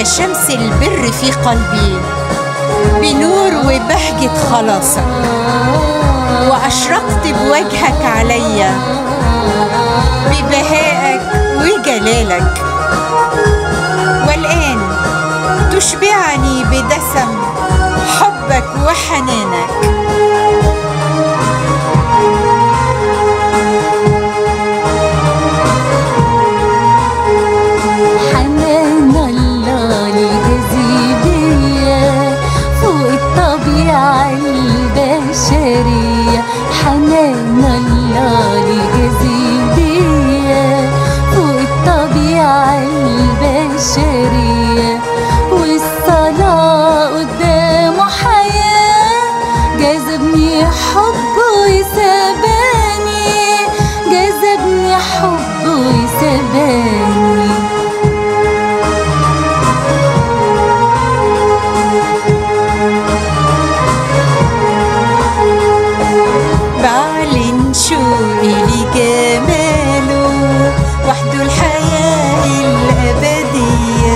يا شمس البر في قلبي بنور وبهجة خلاصك وأشرقت بوجهك عليا ببهائك وجلالك والآن تشبعني بدسم حبك وحنانك حنان الله الجاذبية فوق الطبيعة البشرية حنان الله الجاذبية فوق الطبيعة البشرية والصلاة قدامه حياة جذبني حبه وسباني جذبني حبه وسباني بعلن شوقي لجماله وحده الحياة الأبدية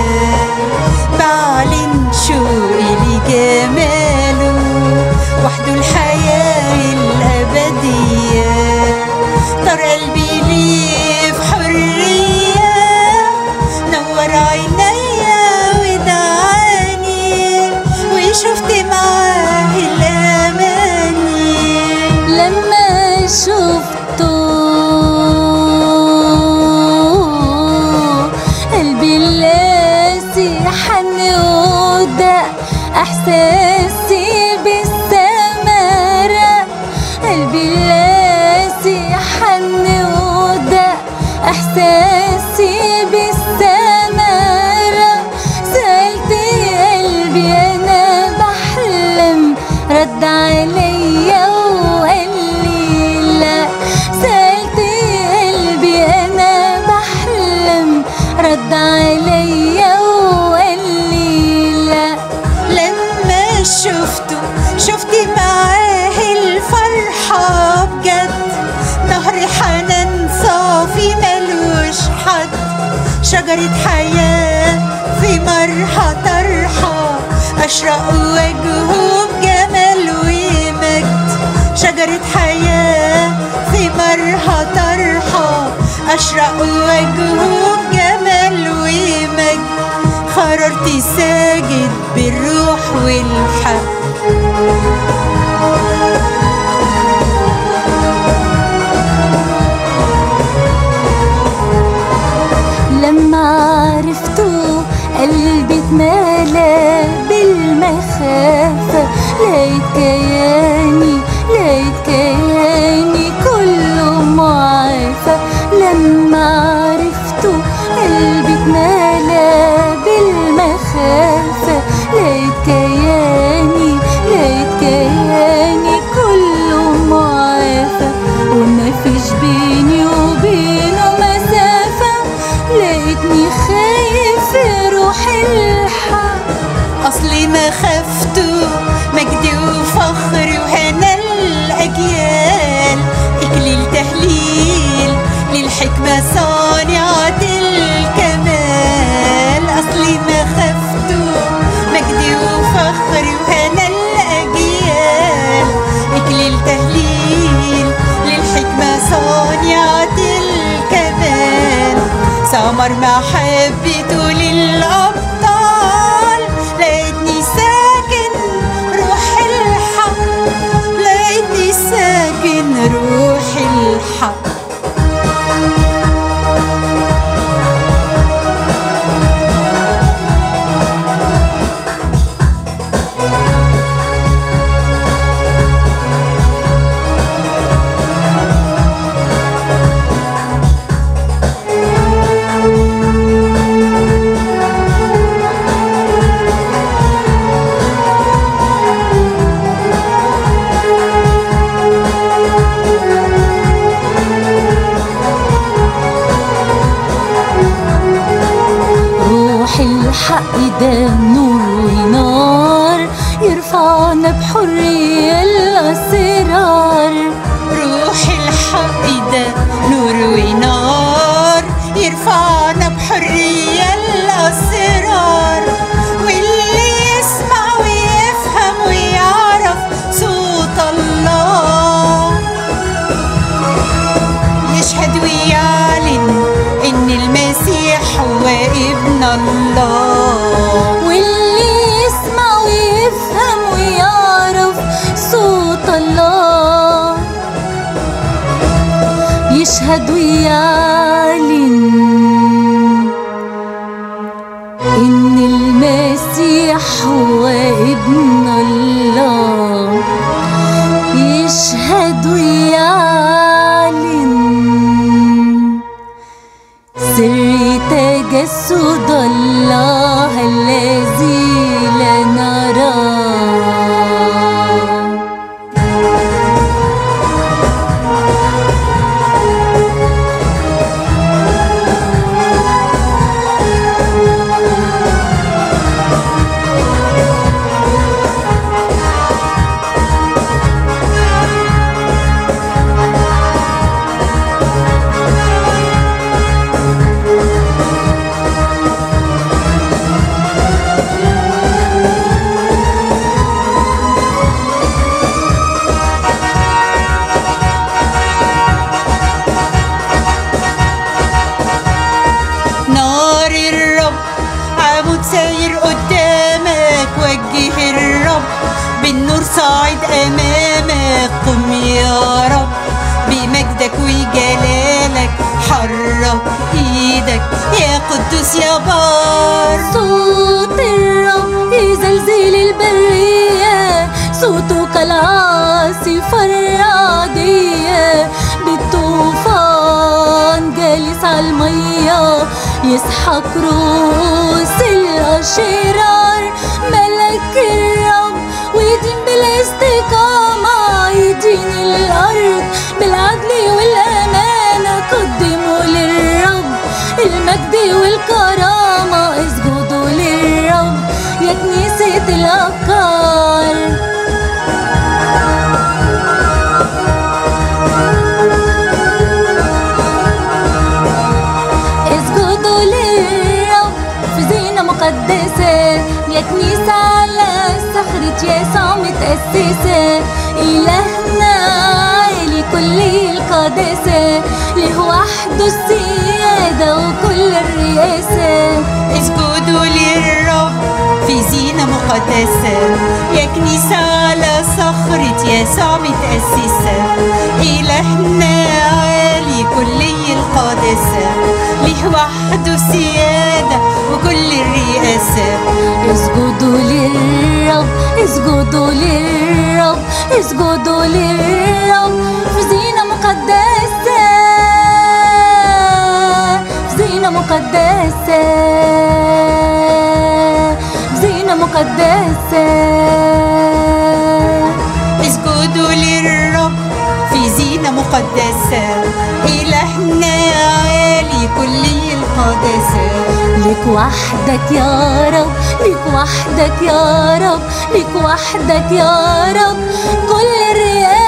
بعلن شوقي لجماله وحده الحياة الأبدية طار قلبي ليه في حرية نور عينيا ودعاني وشفت معاه الأماني لما شفته قلبي اللاسي حن ودق احساسي بالسمرة قلبي اللاسي حن ودق احساسي بالسمرة سألت قلبي انا بحلم رد عليا وقال لي لا سألت قلبي أنا بحلم رد عليا وقال لي لا لما شفته شفت معاه الفرحة بجد نهر حنان صافي ملوش حد شجرة حياة في مرحى طرحة أشرق وجهه بجمال ومجد شجرة حياة في مرحى طرحة أشرق وجهه بجمال ومجد قررت ساجد بالروح والحق لما عرفته قلبي اتملى بالمخافة لقيت كياني لقيت كياني كله معافى لما عرفته قلبي اتملى بالمخافة لقيت كياني لقيت كياني كله معافى ومفيش بيني وبينه مسافة لقيتني خايف في روحي الحق أصلي ما خفته مجدي وفخر وهنا الأجيال إكليل تهليل للحكمة صانعة الكمال أصلي ما خفته مجدي وفخر وهنا الأجيال إكليل تهليل للحكمة صانعة الكمال ثمر محبته للأبطال لقيتني ساكن روح الحق لقيتني ساكن روح الحق روح الحق ده نور ونار يرفعنا بحرية الأسرار روح الحق ده نور ونار يرفعنا بحرية الأسرار الله واللي يسمع ويفهم ويعرف صوت الله يشهد ويعلن إن المسيح هو ابن الله يشهد ويعلن سر تجسد الله الذي لا نراه نار الرب عمود ساير قدامك وجه الرب بالنور صاعد امامك قم يا رب بمجدك وجلالك حرك ايدك يا قدوس يا بار صوت الرب يزلزل البرية صوته كالعاصفة الرعدية بالطوفان جالس على المية يسحق رؤوس الأشرار ملك الرب ويدين بالاستقامة يدين الأرض بالعدل والأمانة قدموا للرب المجد والكرامة اسجدوا للرب يا كنيسة الأبكار اسجدوا للرب في زينة مقدسة يا كنيسة على صخرة يسوع متأسسة إلهنا عالي كل القداسة له وحده السيادة وكل الرئاسة اسجدوا للرب في زينة مقدسة يا كنيسة على صخرة يسوع متأسسة إلهنا عالي كلي القداسة ليه وحده السيادة وكل الرئاسة اسجدوا للرب اسجدوا للرب اسجدوا للرب في زينة مقدسة في زينة مقدسة في زينة مقدسة اسجدوا للرب في زينة مقدسة إلهنا عالي كلي القداسة ليك وحدك يا رب ليك وحدك يا رب ليك وحدك يا رب كل الرياح